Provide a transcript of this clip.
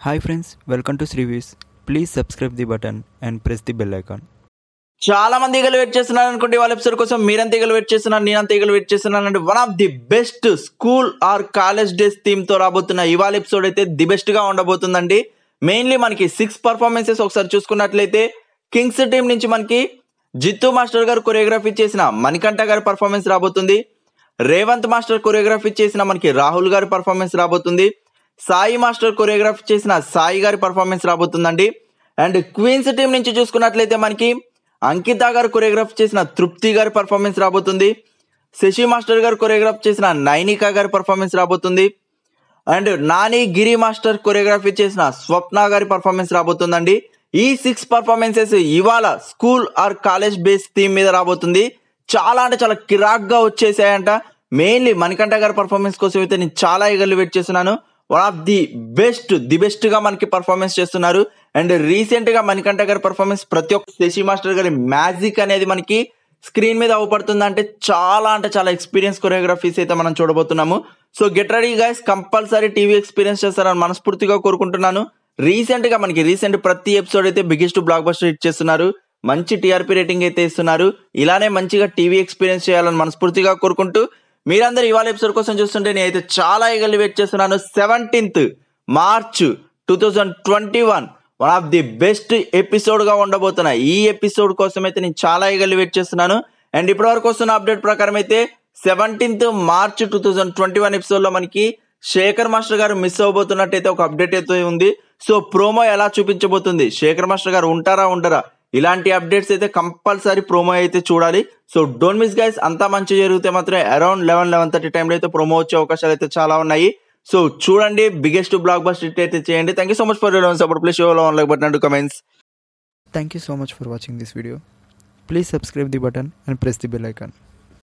Hi friends, welcome to Srivis. Please subscribe the button and press the bell icon. చాలా మంది ఈగలు wait చేస్తున్నారు అనుకుంటే వాళ్ళ ఎపిసోడ్ కోసం మీరంతా ఈగలు వెయిట్ చేస్తున్నారు నేనంతా ఈగలు వెయిట్ చేస్తున్నాను అంటే one of the best school or college days theme తో రాబోతున్న ఇవాళ ఎపిసోడ్ అయితే ది బెస్ట్ గా ఉండబోతుందండి మెయిన్లీ మనకి సిక్స్ పర్ఫార్మెన్సెస్ ఒకసారి చూసుకున్నట్లయితే కింగ్స్ టీం నుంచి మనకి జిత్తు మాస్టర్ గారు కొరియోగ్రఫీ చేసిన మణికంఠ గారి పర్ఫార్మెన్స్ రాబోతుంది రేవంత్ మాస్టర్ కొరియోగ్రఫీ చేసిన మనకి రాహుల్ గారి పర్ఫార్మెన్స్ రాబోతుంది సాయి మాస్టర్ కొరియోగ్రఫీ చేసిన సాయి గారి పర్ఫార్మెన్స్ రాబోతుందండి అండ్ క్వీన్స్ టీం నుంచి చూసుకున్నట్లయితే మనకి అంకిత గారు కొరియోగ్రాఫ్ చేసిన తృప్తి గారి పర్ఫార్మెన్స్ రాబోతుంది శశి మాస్టర్ గారు కొరియోగ్రాఫ్ చేసిన నైనికా గారి పర్ఫార్మెన్స్ రాబోతుంది and Nani Giri master choreography చేసిన స్వప్న గారి పర్ఫార్మెన్స్ రాబోతుందండి ఈ సిక్స్ పర్ఫార్మెన్సెస్ ఇవాళ school or college base theme మీద రాబోతుంది చాలా అంటే చాలా కిరాక్గా వచ్చేసాయంట మెయిన్లీ మణికంఠ గారి పర్ఫార్మెన్స్ కోసం అయితే నేను చాలా ఈగర్లు వెయిట్ చేస్తున్నాను one of the best the best గా మనకి పర్ఫార్మెన్స్ చేస్తున్నారు అండ్ రీసెంట్ గా మణికంఠ గారి పర్ఫార్మెన్స్ ప్రతి ఒక్క శశి మాస్టర్ గారి మ్యాజిక్ అనేది మనకి స్క్రీన్ మీద అవపడుతుంది అంటే చాలా అంటే చాలా ఎక్స్పీరియన్స్ కొరియోగ్రఫీస్ అయితే మనం చూడబోతున్నాము so get ready guys compulsory TV experience చేస్తారని మనస్ఫూర్తిగా కోరుకుంటున్నాను రీసెంట్ గా మనకి రీసెంట్ ప్రతి ఎపిసోడ్ అయితే బిగ్గెస్ట్ బ్లాక్ బస్టర్ హిట్ చేస్తున్నారు మంచి టీఆర్పీ రేటింగ్ అయితే ఇస్తున్నారు ఇలానే మంచిగా టీవీ ఎక్స్పీరియన్స్ చేయాలని మనస్ఫూర్తిగా కోరుకుంటూ మీరందరూ ఇవాళ ఎపిసోడ్ కోసం చూస్తుంటే నేనైతే చాలా ఈగర్లీ వెయిట్ చేస్తున్నాను seventeenth March two thousand twenty one one of the best episode గా ఉండబోతున్న ఈ ఎపిసోడ్ కోసం అయితే నేను చాలా ఈగర్లీ వెయిట్ చేస్తున్నాను అండ్ ఇప్పటివరకు వస్తున్న అప్డేట్ ప్రకారం అయితే seventeenth March two thousand twenty one episode లో మనకి శేఖర్ మాస్టర్ గారు మిస్ అవ్వబోతున్నట్టయితే ఒక అప్డేట్ అయితే ఉంది సో ప్రోమో ఎలా చూపించబోతుంది శేఖర్ మాస్టర్ గారు ఉంటారా ఉండరా ఇలాంటి అప్డేట్స్ అయితే కంపల్సరీ ప్రోమో అయితే చూడాలి సో డోంట్ మిస్ గైస్ అంతా మంచి జరిగితే మాత్రం అరౌండ్ లెవెన్ లెవెన్ థర్టీ టైంలో అయితే ప్రోమో వచ్చే అవకాశాలు అయితే చాలా ఉన్నాయి సో చూడండి బిగ్గెస్ట్ బ్లాక్ బస్ట్ హిట్ అయితే చేయండి thank you so much for support please show like button comments Thank you so much for watching this video. Please subscribe the button and press the bell icon.